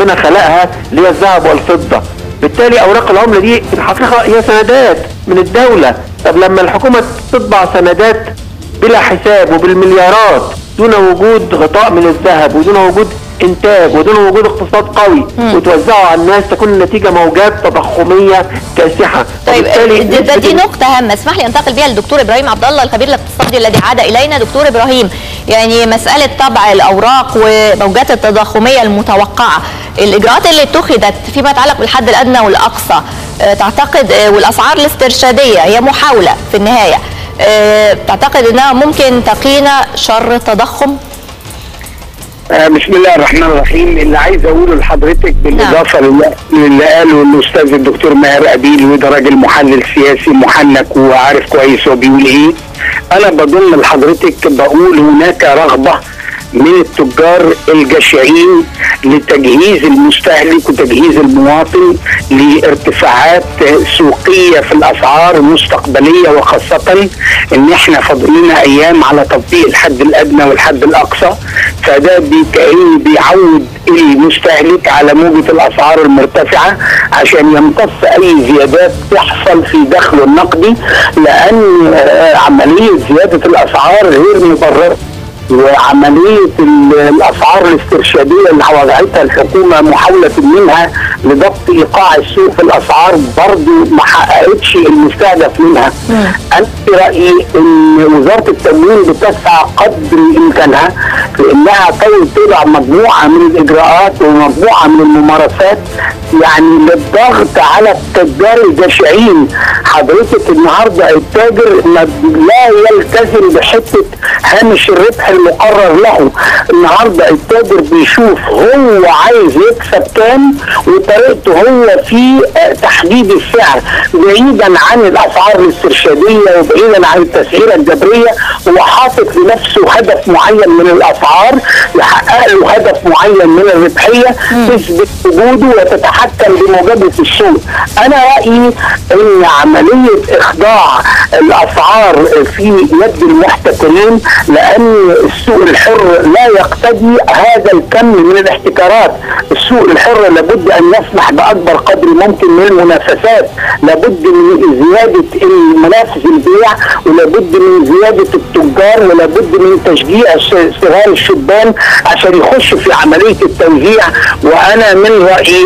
ربنا خلقها اللي هي الذهب والفضه بالتالي اوراق العمله دي في الحقيقه هي سندات من الدوله طب لما الحكومه تطبع سندات بلا حساب وبالمليارات دون وجود غطاء من الذهب ودون وجود انتاج ودون وجود اقتصاد قوي وتوزعه على الناس تكون النتيجه موجات تضخميه كاسحه طيب وبالتالي ده, ده دي نسبة نقطة هامة اسمح لي انتقل بيها للدكتور ابراهيم عبد الله الخبير الاقتصادي الذي عاد الينا دكتور ابراهيم يعني مسألة طبع الاوراق وموجات التضخمية المتوقعة الاجراءات اللي اتخذت فيما يتعلق بالحد الادنى والاقصى آه، تعتقد آه، والاسعار الاسترشادية هي محاولة في النهاية آه، تعتقد انها ممكن تقينا شر التضخم؟ آه، بسم الله الرحمن الرحيم اللي عايز اقوله لحضرتك بالاضافه للي- للي قاله الاستاذ الدكتور ماهر ابيل وده راجل محلل سياسي محنك وعارف كويس هو بيقول ايه انا بضم لحضرتك بقول هناك رغبه من التجار الجشعين لتجهيز المستهلك وتجهيز المواطن لارتفاعات سوقيه في الاسعار مستقبليه وخاصه ان احنا فاضل لنا ايام على تطبيق الحد الادنى والحد الاقصى فده بي- كأنه بيعود المستهلك على موجة الأسعار المرتفعة عشان يمتص أي زيادات تحصل في دخله النقدي لأن آه، عملية زيادة الأسعار غير مبررة وعملية ال- الأسعار الاسترشادية اللي وضعتها الحكومة محاولة منها لضبط إيقاع السوق في الأسعار برضو ما حققتش المستهدف منها أنا في رأيي أن وزارة التموين بتسعى قدر إمكانها في أنها تقوم تضع مجموعة من الإجراءات ومجموعة من الممارسات يعني للضغط على التجار الجشعين حضرتك النهارده التاجر ما لا يلتزم بحته هامش الربح المقرر له النهارده التاجر بيشوف هو عايز يكسب كام وطريقته هو في آه، تحديد السعر بعيدا عن الاسعار الاسترشاديه وبعيدا عن التسعيره الجبريه هو حاطط لنفسه هدف معين من الاسعار يحقق له هدف معين من الربحيه تثبت وجوده وتتحكم بموجبه السوق انا رايي ان عمليه اخضاع الاسعار في يد المحتكرين لان السوق الحر لا يقتضي هذا الكم من الاحتكارات السوق الحر لابد ان يسمح باكبر قدر ممكن من المنافسات لابد من زياده منافس البيع ولابد من زياده التجار ولابد من تشجيع الش- صغار الشبان عشان يخشوا في عمليه التوزيع وانا من رايي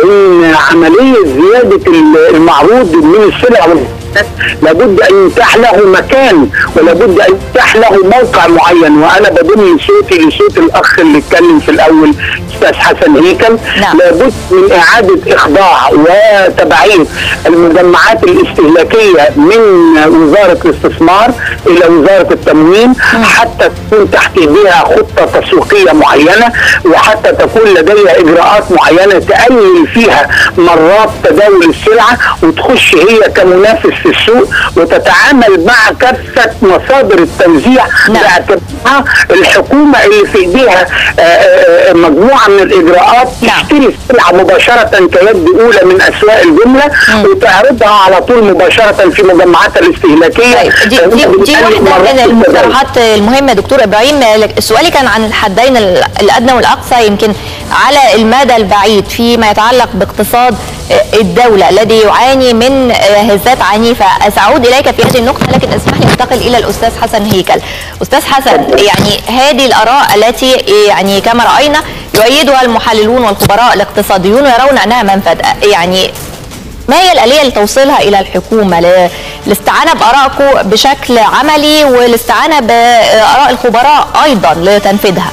ان عمليه زياده ال- المعروض من السلع والخدمات لابد ان يتاح له مكان ولابد ان يتاح له موقع معين وانا بضم صوتي لصوت الاخ اللي اتكلم في الاول استاذ حسن هيكل نعم. لابد من اعاده اخضاع وتبعيه المجمعات الاستهلاكيه من وزاره الاستثمار الى وزاره التموين حتى تكون تحت ايديها خطه تسويقيه معينه وحتى تكون لديها اجراءات معينه تقلل فيها مرات تداول السلعه وتخش هي كمنافس في السوق وتتعامل مع كافه مصادر التوزيع نعم. باعتبارها الحكومه اللي في ايديها آه، آه، آه، مجموعه من الاجراءات نعم. تشتري السلعه مباشره كيد اولى من اسواق الجمله وتعرضها على طول مباشره في مجمعاتها الاستهلاكيه طيب دي فهي دي, دي بتقلل واحده مرات من التداول. المقترحات المهمه دكتور ابراهيم سؤالي كان عن الحدين ال- الادنى والاقصى يمكن على المدى البعيد فيما يتعلق باقتصاد الدوله الذي يعاني من هزات عنيفه ساعود اليك في هذه النقطه لكن اسمح لي انتقل الى الاستاذ حسن هيكل استاذ حسن يعني هذه الاراء التي يعني كما راينا يؤيدها المحللون والخبراء الاقتصاديون ويرون انها منفذ يعني ما هي الآلية لتوصيلها إلى الحكومة ل- الاستعانة بآرائكم بشكل عملي والاستعانة بآراء الخبراء أيضا لتنفيذها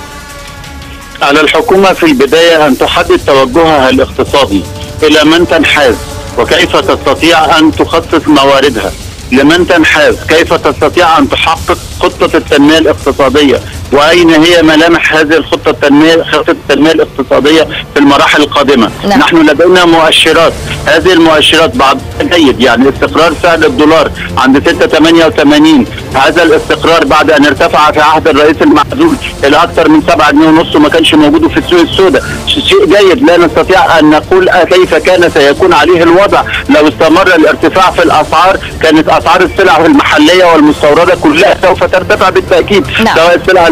على الحكومة في البداية أن تحدد توجهها الاقتصادي إلى من تنحاز وكيف تستطيع أن تخصص مواردها لمن تنحاز كيف تستطيع أن تحقق خطة التنمية الاقتصادية وأين هي ملامح هذه الخطة التنمية خطة التنمية الاقتصادية في المراحل القادمة نعم. نحن لدينا مؤشرات هذه المؤشرات بعض جيد يعني استقرار سعر الدولار عند 6.88 هذا الاستقرار بعد ان ارتفع في عهد الرئيس المعزول الى اكثر من 7 جنيه ونص وما كانش موجود في السوق السوداء شيء جيد لا نستطيع ان نقول كيف كان سيكون عليه الوضع لو استمر الارتفاع في الاسعار كانت اسعار السلع المحليه والمستورده كلها سوف ترتفع بالتاكيد نعم. سواء السلع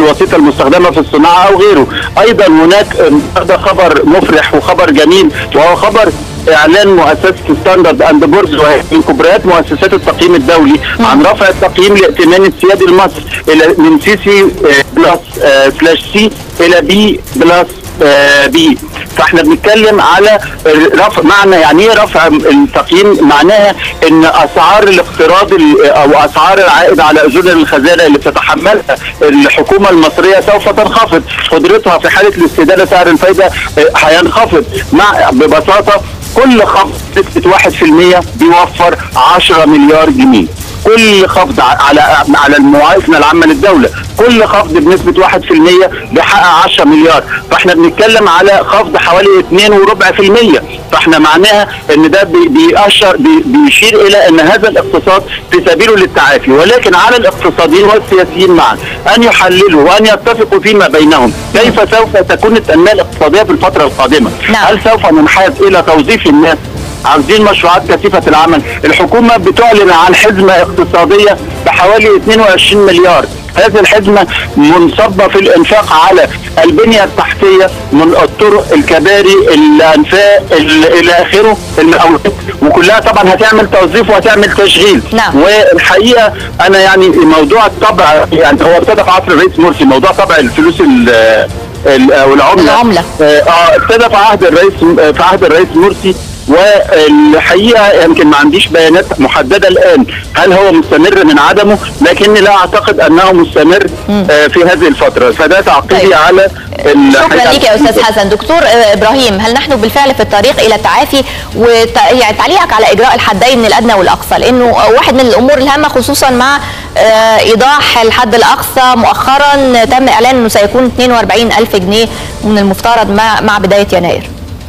الوسيطه المستخدمه في الصناعه او غيره ايضا هناك هذا خبر مفرح وخبر جميل وهو خبر اعلان مؤسسه ستاندرد اند بورز وهي من كبريات مؤسسات التقييم الدولي عن رفع التقييم لائتمان السيادي لمصر الى من سي سي بلس آه، سلاش سي الى بي بلس آه، بي فاحنا بنتكلم على رفع معنى يعني ايه رفع التقييم معناها ان اسعار الاقتراض ال- او اسعار العائد على اجور الخزانه اللي بتتحملها الحكومه المصريه سوف تنخفض قدرتها في حاله الاستدانه سعر الفايده آه، هينخفض مع ببساطه كل خفض نسبه 1% بيوفر 10 مليار جنيه كل خفض ع- على على الموازنه العامه للدوله كل خفض بنسبه 1% بيحقق 10 مليار فاحنا بنتكلم على خفض حوالي 2.4% فاحنا معناها ان ده بي- بيأشر بي- بيشير الى ان هذا الاقتصاد في سبيله للتعافي ولكن على الاقتصاديين والسياسيين معا ان يحللوا وان يتفقوا فيما بينهم كيف سوف تكون التنميه الاقتصاديه في الفتره القادمه نعم. هل سوف ننحاز الى توظيف الناس عاوزين مشروعات كثيفه العمل الحكومه بتعلن عن حزمه اقتصاديه بحوالي 22 مليار هذه الحزمه منصبه في الانفاق على البنيه التحتيه من الطرق الكباري الانفاق ال- الى اخره المقاولات وكلها طبعا هتعمل توظيف وهتعمل تشغيل نعم. والحقيقه انا يعني موضوع الطبع يعني هو ابتدى في عصر الرئيس مرسي موضوع طبع الفلوس ال- ال- او العمله العملة. اه آه، ابتدى في عهد الرئيس في عهد الرئيس مرسي والحقيقه يمكن ما عنديش بيانات محدده الان هل هو مستمر من عدمه لكني لا اعتقد انه مستمر آه، في هذه الفتره فده تعقيبي طيب. على ال- شكرا لك يا استاذ حسن دكتور آه، ابراهيم هل نحن بالفعل في الطريق الى التعافي وت... يعني تعليقك على اجراء الحدين الادنى والاقصى لانه واحد من الامور الهامه خصوصا مع آه، ايضاح الحد الاقصى مؤخرا تم اعلان انه سيكون 42 الف جنيه من المفترض مع مع بدايه يناير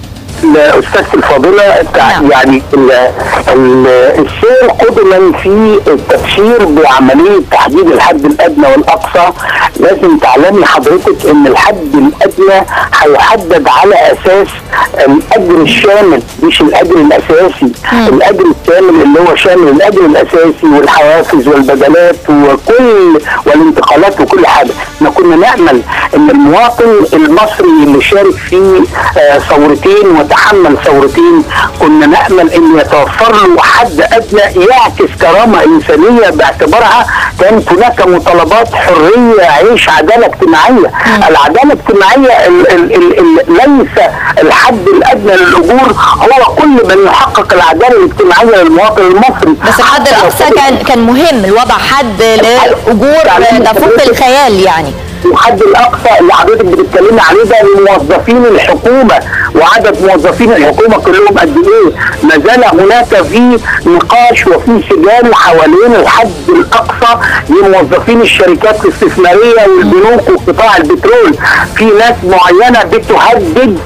الاستاذ الفاضله تع- نعم. يعني ال- ال- السير قدما في التبشير بعمليه تحديد الحد الادنى والاقصى لازم تعلمي حضرتك ان الحد الادنى هيحدد على اساس الاجر الشامل مش الاجر الاساسي الاجر الشامل اللي هو شامل الاجر الاساسي والحوافز والبدلات وكل والانتقالات وكل حاجه احنا كنا نامل ان المواطن المصري اللي شارك في آه، ثورتين وتحمل ثورتين كنا نامل ان يتوفر له حد ادنى يعكس كرامه انسانيه باعتبارها كانت هناك مطالبات حريه عيش عداله اجتماعيه العداله الاجتماعيه ال ال ال ال ليس الحد الادنى للاجور هو كل من يحقق العداله الاجتماعيه للمواطن المصري بس الحد حتى لو الاقصى كان كان مهم الوضع حد لاجور يعني تفوق الخيال يعني الحد الاقصى اللي حضرتك بتتكلمي عليه ده لموظفين الحكومه وعدد موظفين الحكومه كلهم قد ايه؟ ما زال هناك في نقاش وفي سجال حوالين الحد الاقصى لموظفين الشركات الاستثماريه والبنوك وقطاع البترول، في ناس معينه بتهدد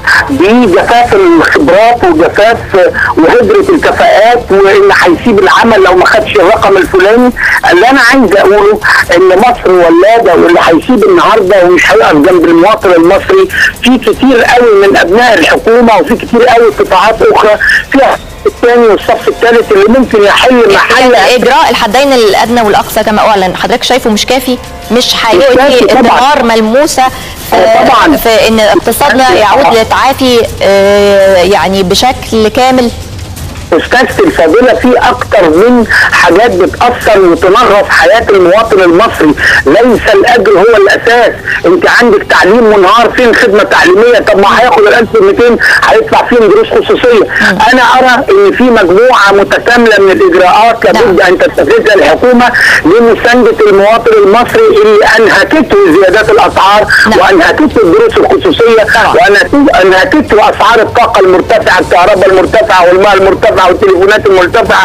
بجفاف الخبرات وجفاف وهجره الكفاءات وان هيسيب العمل لو ما خدش الرقم الفلاني، اللي انا عايز اقوله ان مصر ولاده واللي هيسيب النهارده ومش هيقف جنب المواطن المصري في كتير قوي من ابناء الحكومه وفي كتير قوي قطاعات اخرى فيها الثاني والصف الثالث اللي ممكن يحل محل يعني اجراء الحدين الادنى والاقصى كما اعلن حضرتك شايفه مش كافي مش كافي هيؤتي طبعاً. ثمار ملموسه في, آه طبعاً. في ان اقتصادنا كافي يعود طبعاً. للتعافي آه، يعني بشكل كامل استاذتي الفاضله في اكتر من حاجات بتاثر وتنغص حياه المواطن المصري ليس الاجر هو الاساس انت عندك تعليم منهار فين خدمه تعليميه طب ما هياخد ال 1200 هيدفع فيهم دروس خصوصيه انا ارى ان في مجموعه متكامله من الاجراءات لابد ان تتخذها الحكومه لمسانده المواطن المصري اللي انهكته زيادات الاسعار نعم. وانهكته الدروس الخصوصيه طبعا. وانهكته اسعار الطاقه المرتفعه الكهرباء المرتفعه والماء المرتفع والتليفونات المرتفعه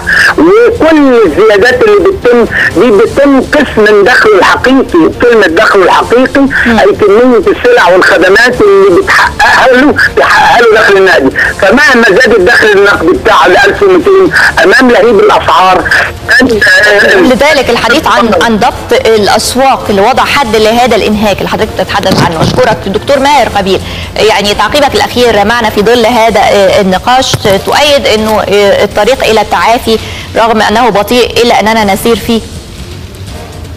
وكل الزيادات اللي بتتم دي بتتم قسم الدخل الحقيقي كلمه الدخل الحقيقي اي كميه السلع والخدمات اللي بتحققها له بيحققها له دخل النقدي فمهما زاد الدخل النقدي بتاعه ل 1200 امام لهيب الاسعار كان آه، لذلك الحديث عن عن ضبط الاسواق لوضع حد لهذا الانهاك اللي حضرتك بتتحدث عنه اشكرك دكتور ماهر قبيل يعني تعقيبك الاخير معنا في ظل هذا آه، النقاش تؤيد انه آه، الطريق الى التعافي رغم انه بطيء الا اننا نسير فيه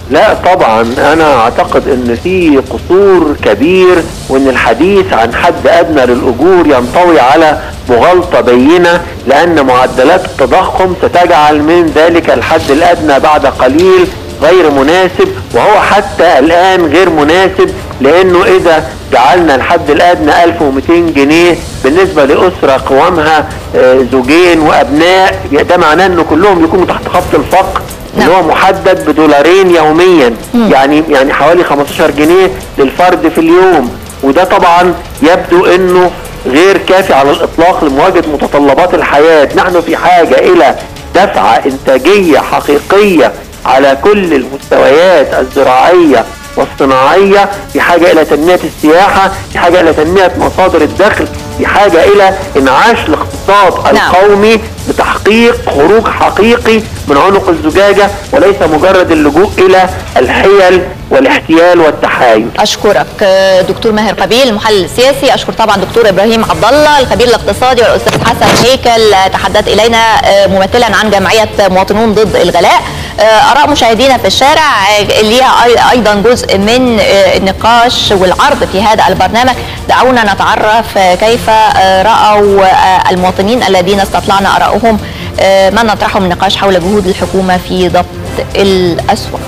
لا طبعا انا اعتقد ان في قصور كبير وان الحديث عن حد ادنى للاجور ينطوي على مغالطه بينه لان معدلات التضخم ستجعل من ذلك الحد الادنى بعد قليل غير مناسب وهو حتى الان غير مناسب لانه اذا جعلنا الحد الادنى 1200 جنيه بالنسبه لاسره قوامها آه، زوجين وابناء ده معناه انه كلهم يكونوا تحت خط الفقر اللي هو محدد بدولارين يوميا يعني يعني حوالي 15 جنيه للفرد في اليوم وده طبعا يبدو انه غير كافي على الاطلاق لمواجهه متطلبات الحياه نحن في حاجه الى دفعه انتاجيه حقيقيه على كل المستويات الزراعيه والصناعيه في حاجه الى تنميه السياحه في حاجه الى تنميه مصادر الدخل في حاجه الى انعاش الاقتصاد نعم. القومي بتحقيق خروج حقيقي من عنق الزجاجه وليس مجرد اللجوء الى الحيل والاحتيال والتحايل اشكرك آه، دكتور ماهر قبيل المحلل السياسي اشكر طبعا دكتور ابراهيم عبد الله الخبير الاقتصادي والاستاذ حسن هيكل آه، تحدث الينا آه، ممثلا عن جمعيه مواطنون ضد الغلاء آه، اراء مشاهدينا في الشارع آه، اللي هي أي- ايضا جزء من آه، النقاش والعرض في هذا البرنامج دعونا نتعرف آه، كيف آه، راوا آه، المواطنين الذين استطلعنا ارائهم آه، ما نطرحه من نقاش حول جهود الحكومه في ضبط الاسواق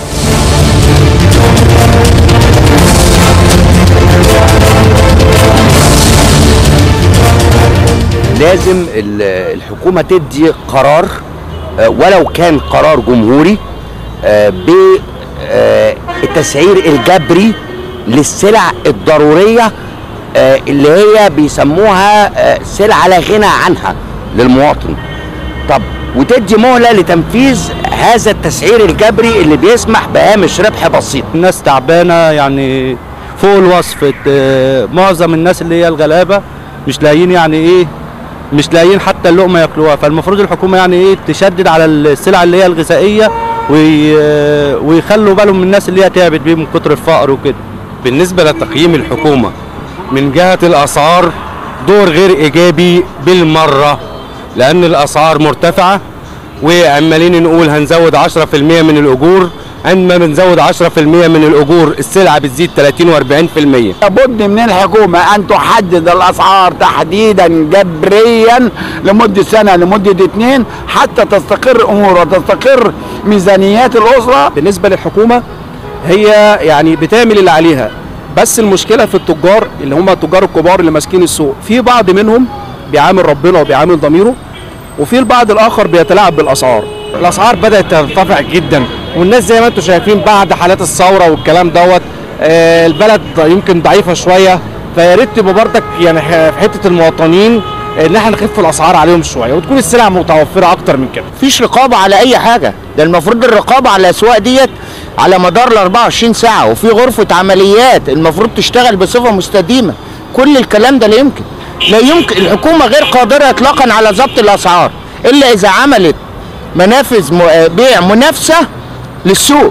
لازم ال- الحكومة تدي قرار آه، ولو كان قرار جمهوري بالتسعير الجبري للسلع الضرورية آه، اللي هي بيسموها آه، سلعة لا غنى عنها للمواطن طب وتدي مهلة لتنفيذ هذا التسعير الجبري اللي بيسمح بهامش ربح بسيط الناس تعبانه يعني فوق الوصف آه، معظم الناس اللي هي الغلابه مش لاقيين يعني ايه مش لاقيين حتى اللقمه ياكلوها فالمفروض الحكومه يعني ايه تشدد على السلع اللي هي الغذائيه وي... ويخلوا بالهم من الناس اللي هي تعبت بيه من كتر الفقر وكده بالنسبة لتقييم الحكومة من جهة الأسعار دور غير إيجابي بالمرة لأن الأسعار مرتفعة وعمالين نقول هنزود 10% من الأجور عندما بنزود 10% من الأجور السلعة بتزيد 30 و40% لابد من الحكومة أن تحدد الأسعار تحديدا جبريا لمدة سنة لمدة اتنين حتى تستقر الأمور وتستقر ميزانيات الأسرة بالنسبه للحكومه هي يعني بتعمل اللي عليها بس المشكله في التجار اللي هم التجار الكبار اللي ماسكين السوق في بعض منهم بيعامل ربنا وبيعامل ضميره وفي البعض الاخر بيتلاعب بالاسعار الأسعار بدأت ترتفع جدا والناس زي ما انتم شايفين بعد حالات الثورة والكلام دوت آه، البلد يمكن ضعيفة شوية فيا ريت تبقى برضك يعني ح- في حتة المواطنين ان احنا نخف الاسعار عليهم شويه وتكون السلع متوفره اكتر من كده مفيش رقابه على اي حاجه ده المفروض الرقابه على الاسواق ديت على مدار ال 24 ساعه وفي غرفه عمليات المفروض تشتغل بصفه مستديمه كل الكلام ده لا يمكن لا يمكن الحكومه غير قادره اطلاقا على ضبط الاسعار الا اذا عملت منافذ م- بيع منافسه للسوق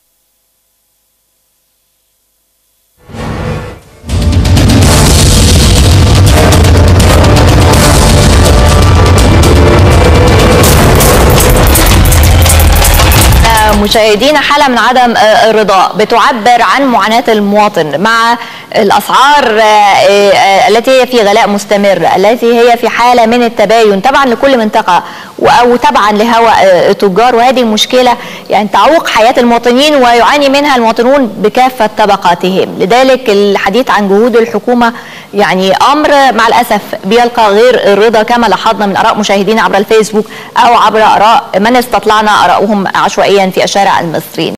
مشاهدينا حالة من عدم آه، الرضا بتعبر عن معاناة المواطن مع الأسعار آه، آه، التي هي في غلاء مستمر التي هي في حالة من التباين تبعا لكل منطقة و- أو تبعا لهوى آه، التجار وهذه المشكلة يعني تعوق حياة المواطنين ويعاني منها المواطنون بكافة طبقاتهم لذلك الحديث عن جهود الحكومة يعني أمر مع الأسف بيلقى غير الرضا كما لاحظنا من آراء مشاهدينا عبر الفيسبوك أو عبر آراء من استطلعنا آراءهم عشوائيا في الشارع المصري